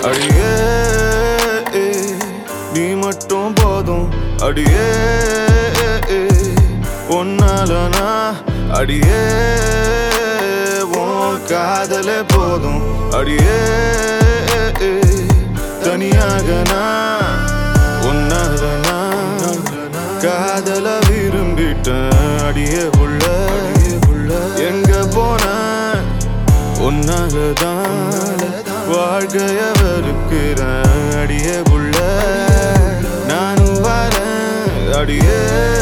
அடியே நீ மட்டும் போதும் அடியே ஒன்னாலனா அடியே உன் காதலே போதும் அடியே தனியாக நான் ஒன்னாலனா காதல விரும்பிட்டேன் அடியே உள்ள எங்க போன உன்னாலதான் வாழ்க்கைய வெறுக்கிறேன் அடியே புள்ள நானும் வரேன் அடியே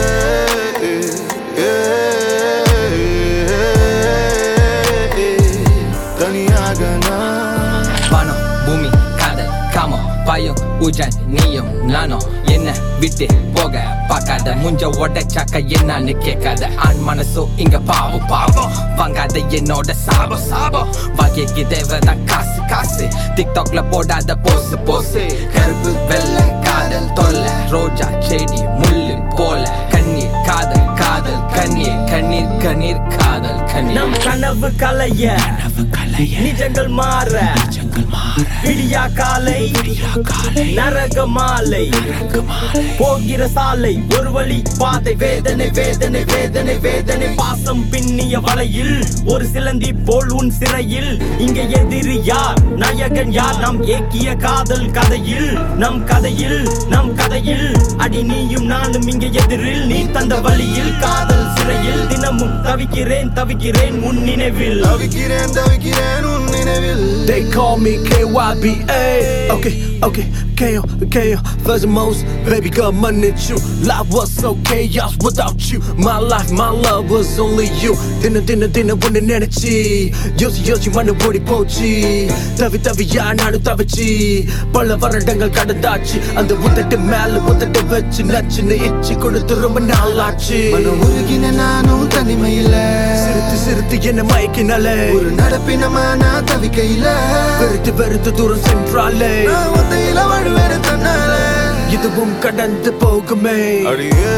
தனியாக நான் வானம் பூமி காதல் காமம் பயம் உஜன் நீயும் நானும் என்ன விட்டு போக பார்க்காத முஞ்ச உடைச்சாக்க என்னன்னு கேட்காத ஆண் மனசோ இங்க பாவம் பாவம் வாங்காத என்னோட சாபம் சாபம் வகைக்கு தேவைதான் காசு காசு டிக்டாக்ல போடாத போசு போசு கருப்பு வெள்ளை காதல் தொல்லை ரோஜா செடி முள்ளு போல கண்ணீர் காதல் காதல் கண்ணீர் கண்ணீர் கண்ணீர் காதல் கண்ணீர் நம் கனவு கலைய நிஜங்கள் மாற விடியா காலை நரக மாலை போகிற சாலை ஒரு வழி பாதை வேதனை வேதனை வேதனை வேதனை பாசம் பின்னிய வலையில் ஒரு சிலந்தி போல் உன் சிறையில் இங்க எதிரி யார் நாயகன் யார் நாம் ஏக்கிய காதல் கதையில் நம் கதையில் நம் கதையில் அடி நீயும் நானும் இங்க எதிரில் நீ தந்த வழியில் காதல் சிறையில் தினமும் தவிக்கிறேன் தவிக்கிறேன் உன் நினைவில் தவிக்கிறேன் தவிக்கிறேன் உன் நினைவில் They call me KYBA. Okay, okay, KO, KO. First and most, baby girl, money you. Life was so chaos without you. My life, my love was only you. Dinner, dinner, dinner, one energy. யோசி யோசி மண்ணு ஓடி போச்சு தவி தவியா நானும் தவிச்சு பல வருடங்கள் கடந்தாச்சு அந்த உதட்டு மேல உதட்டு வச்சு நச்சுன்னு இச்சு கொடுத்து ரொம்ப நாளாச்சு உருகின நானும் தனிமையில சிரித்து சிரித்து என்ன மயக்கினாலே ஒரு நடப்பினமா நான் தவிக்கையில வெறுத்து வெறுத்து தூரம் சென்றாலே நான் ஒத்தையில வாழ்வேன் தன்னால இதுவும் கடந்து போகுமே அடியே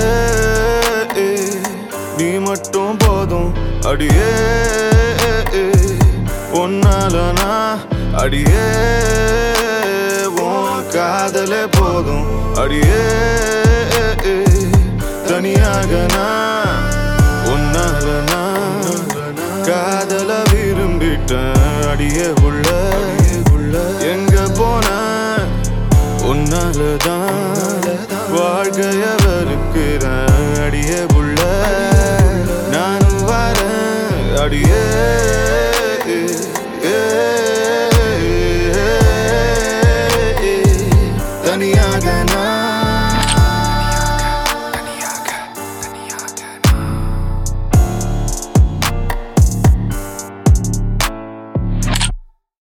நீ மட்டும் போதும் அடியே ஒன்னாலனா அடியே உன் காதலே போதும் அடியே தனியாக நான் ஒன்னாலனா காதல விரும்பிட்டேன் அடியே உள்ள எங்க போன உன்னாலதான் வாழ்க்கைய வெறுக்கிறேன் அடியே புள்ள நானும் வரேன் அடியே தனியாக நான்